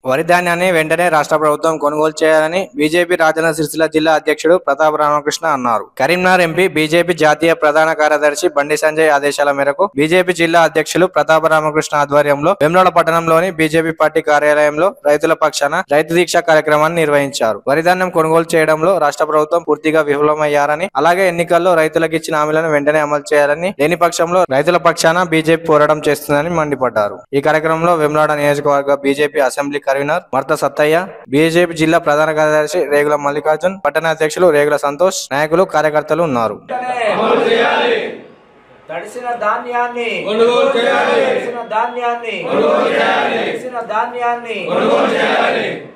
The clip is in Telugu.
వరి ధాన్యాన్ని వెంటనే రాష్ట్ర ప్రభుత్వం కొనుగోలు చేయాలని బీజేపీ రాజన్న సిరిసిల్ల జిల్లా అధ్యక్షుడు ప్రతాప్ రామకృష్ణ అన్నారు కరీంనగర్ ఎంపీ బీజేపీ జాతీయ ప్రధాన కార్యదర్శి బండి సంజయ్ ఆదేశాల మేరకు బీజేపీ జిల్లా అధ్యక్షులు ప్రతాప రామకృష్ణ ఆధ్వర్యంలో వెమ్లోడ పట్టణంలోని బీజేపీ పార్టీ కార్యాలయంలో రైతుల పక్షాన రైతు దీక్ష కార్యక్రమాన్ని నిర్వహించారు వరి ధాన్యం కొనుగోలు చేయడంలో రాష్ట్ర ప్రభుత్వం పూర్తిగా విఫలమయ్యారని అలాగే ఎన్నికల్లో రైతులకు ఇచ్చిన హామీలను వెంటనే అమలు చేయాలని లేని పక్షంలో రైతుల పక్షాన బీజేపీ పోరాటం చేస్తుందని మండిపడ్డారు ఈ కార్యక్రమంలో వెమ్లాడ నియోజకవర్గ BJP assembly convener Marta Sattaiah BJP జిల్లా ప్రధాన కార్యదర్శి రేగుల మల్లికార్జున్ పట్టణ అధ్యక్షులు రేగుల సంతోష్ నాయకులు కార్యకర్తలు ఉన్నారు వెంటనే తడిసిన ధాన్యాన్ని కొనుగోలు చేయాలి. తడిసిన ధాన్యాన్ని కొనుగోలు చేయాలి. తడిసిన ధాన్యాన్ని కొనుగోలు చేయాలి